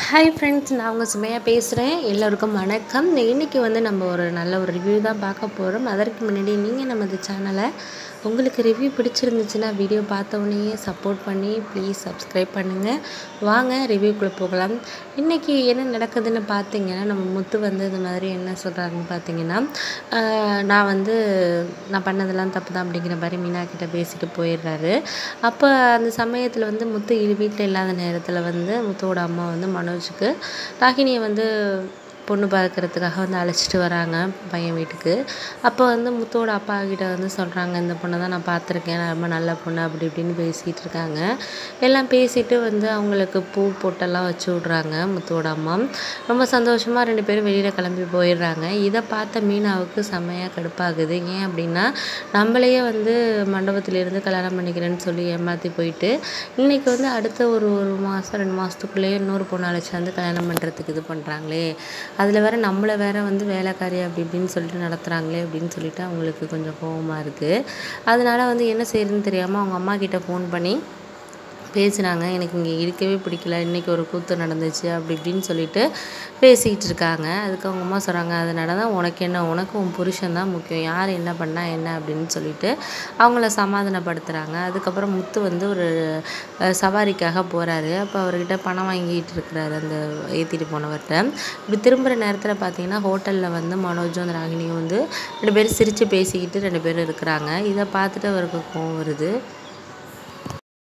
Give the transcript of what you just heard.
hi friends நான் உங்கள் சுமையா பேசுகிறேன் எல்லோருக்கும் வணக்கம் இன்றைக்கி வந்து நம்ம ஒரு நல்ல ஒரு ரிவ்யூ தான் பார்க்க போகிறோம் அதற்கு முன்னாடி நீங்கள் நமது சேனலை உங்களுக்கு ரிவ்யூ பிடிச்சிருந்துச்சுன்னா வீடியோ பார்த்த உடனேயே சப்போர்ட் பண்ணி ப்ளீஸ் சப்ஸ்கிரைப் பண்ணுங்கள் வாங்க ரிவ்யூக்குள்ளே போகலாம் இன்றைக்கி என்ன நடக்குதுன்னு பார்த்தீங்கன்னா நம்ம முத்து வந்து இது மாதிரி என்ன சொல்கிறாருன்னு பார்த்தீங்கன்னா ஆஹ் நான் வந்து நான் பண்ணதெல்லாம் தப்பு தான் அப்படிங்கிற மாதிரி மீனா கிட்ட பேசிட்டு போயிடுறாரு அப்போ அந்த சமயத்தில் வந்து முத்து வீட்டில் இல்லாத நேரத்தில் வந்து முத்துவோட அம்மா வந்து மனோஜுக்கு ராகினியை வந்து பொண்ணு பார்க்கறதுக்காக வந்து அழைச்சிட்டு வராங்க பையன் வீட்டுக்கு அப்போ வந்து முத்துவோட அப்பா கிட்ட வந்து சொல்கிறாங்க இந்த பொண்ணை தான் நான் பார்த்துருக்கேன் நான் ரொம்ப நல்ல பொண்ணு அப்படி இப்படின்னு பேசிகிட்டு இருக்காங்க எல்லாம் பேசிட்டு வந்து அவங்களுக்கு பூ பொட்டெல்லாம் வச்சு விட்றாங்க முத்துவோட அம்மா ரொம்ப சந்தோஷமாக ரெண்டு பேரும் வெளியில் கிளம்பி போயிடுறாங்க இதை பார்த்த மீனாவுக்கு செம்மையாக கடுப்பாகுது ஏன் அப்படின்னா நம்மளையே வந்து மண்டபத்திலேருந்து கல்யாணம் பண்ணிக்கிறேன்னு சொல்லி ஏமாற்றி போயிட்டு இன்றைக்கி வந்து அடுத்த ஒரு ஒரு மாதம் ரெண்டு மாதத்துக்குள்ளேயே இன்னொரு பொண்ணு அழைச்சி வந்து கல்யாணம் பண்ணுறதுக்கு இது பண்ணுறாங்களே அதில் வேற நம்மளை வேற வந்து வேலைக்காரி அப்படி இப்படின்னு சொல்லிட்டு நடத்துகிறாங்களே அப்படின்னு சொல்லிட்டு அவங்களுக்கு கொஞ்சம் கோவமாக இருக்குது அதனால வந்து என்ன செய்யறதுன்னு தெரியாமல் அவங்க அம்மா கிட்ட ஃபோன் பண்ணி பேசுனாங்க எனக்கு இங்கே இருக்கவே பிடிக்கல இன்றைக்கி ஒரு கூத்து நடந்துச்சு அப்படி இப்படின்னு சொல்லிட்டு பேசிக்கிட்டு இருக்காங்க அதுக்கு அவங்க அம்மா சொல்கிறாங்க அதனால தான் உனக்கு என்ன உனக்கு உன் புருஷன் தான் முக்கியம் யார் என்ன பண்ணால் என்ன அப்படின்னு சொல்லிட்டு அவங்கள சமாதானப்படுத்துகிறாங்க அதுக்கப்புறம் முத்து வந்து ஒரு அஹ், சவாரிக்காக போகிறாரு அப்போ அவர்கிட்ட பணம் வாங்கிட்டு இருக்கிறாரு அந்த ஏற்றிட்டு போனவர்கிட்ட இப்படி திரும்புகிற நேரத்தில் பார்த்தீங்கன்னா ஹோட்டலில் வந்து மனோஜும் அந்த ராகினியும் வந்து ரெண்டு பேரும் சிரித்து பேசிக்கிட்டு ரெண்டு பேரும் இருக்கிறாங்க இதை பார்த்துட்டு அவருக்கு கோவம் வருது